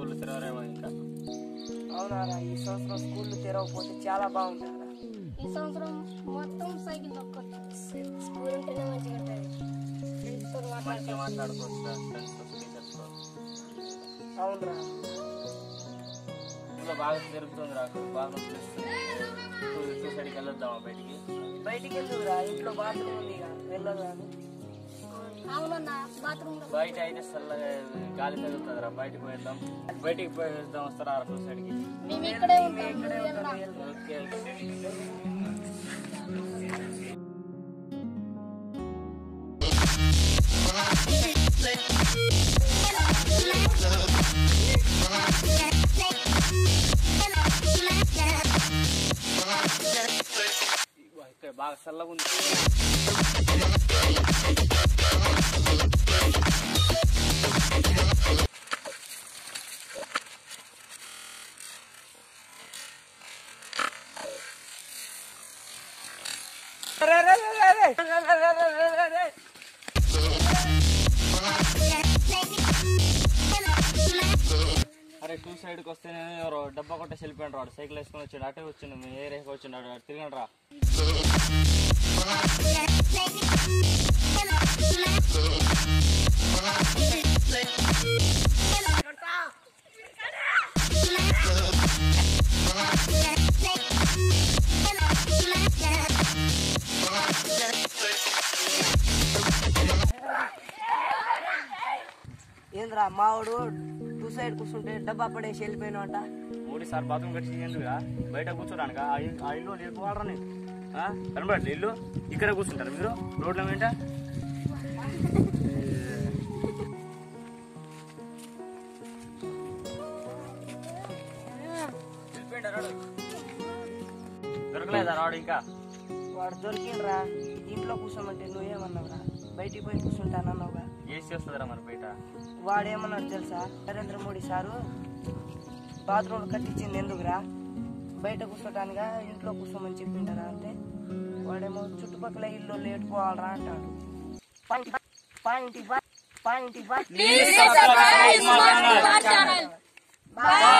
School తెరవరేమో ఇంకా అవునారా ఈ సంవత్సరం స్కూల్ తెరవకపోతే చాలా బాగుంటుందా ఈ సంవత్సరం మొత్తం సైకిల్ తొక్కొచ్చు స్కూల్ ఉంటేనే మంచిగా ఉంటుంది ఫ్రెండ్స్తో మంచిగా మాట్లాడుకోవచ్చు మాట్లాడుకోవచ్చు ఫ్రెండ్స్ టీచర్స్తో అవునరా ఇంట్లో బాగా జరుగుతుంది నాకు బాగా నొప్పిస్తుంది సూసైడ్కి వెళ్ళొద్దామా బయటికి బయటికి వెళ్ళురా ఇంట్లో బాత్రూమ్ ఉంది వెళ్ళదు కానీ అవునన్నా బాత్రూమ్ బయట అయితే చల్లగా గాలి తగులుతుందిరా బయటికి పోయిద్దాం బయటికి పోయి వెళ్దాం వస్తారా సూసైడ్కి మేము ఇక్కడే ఉంటాం ఇక్కడే నువ్వు ఉంటాం వెళ్ళరా. ఓకే ఇక్కడ బాగా చల్లగా ఉంది అరే టూ సైడ్కి వస్తేనే ఎవరో డబ్బా కొట్టే వెళ్ళిపోయాడు రాడు సైకిల్ వేసుకొని వచ్చాడు అటే వచ్చిండు మీ ఏరియాకి వచ్చిండు తిరిగాడు రా ఏంద్రా మావాడు టూ సైడ్ కూర్చుంటే డబ్బా పడేసి వెళ్ళిపోయినా అంట మూడు సార్ బాత్రూమ్ కట్టి ఎందుకుగా బయట కూర్చోడానికి ఆ ఇల్లు- ఆ ఇల్లు ఎక్కువ వాళ్ళని కనబడట్లేదు ఇల్లు ఇక్కడ కూర్చుంటారు మీరు రోడ్ల వెంట వెళ్ళిపోయిండా రాడు? దొరకలేదా రాడు ఇంకా వాడు దొరికిండ్రా ఇంట్లో కూర్చోమంటే నువ్వేమన్నావురా బయటికి పోయి కూర్చుంటానన్నావుగా ఏసీ వస్తుందిరా మరి బయట వాడు ఏమన్నాడు తెలుసా నరేంద్ర మోడీ సారు బాత్రూమ్ కట్టించింది ఎందుకురా బయట కూర్చోటానిగా ఇంట్లో కూర్చోమని చెప్పింటారా అంటే వాడేమో చుట్టుపక్కల ఇల్లు లేటుకోవాలరా అంటాడు point point point Please subscribe my channel. Bye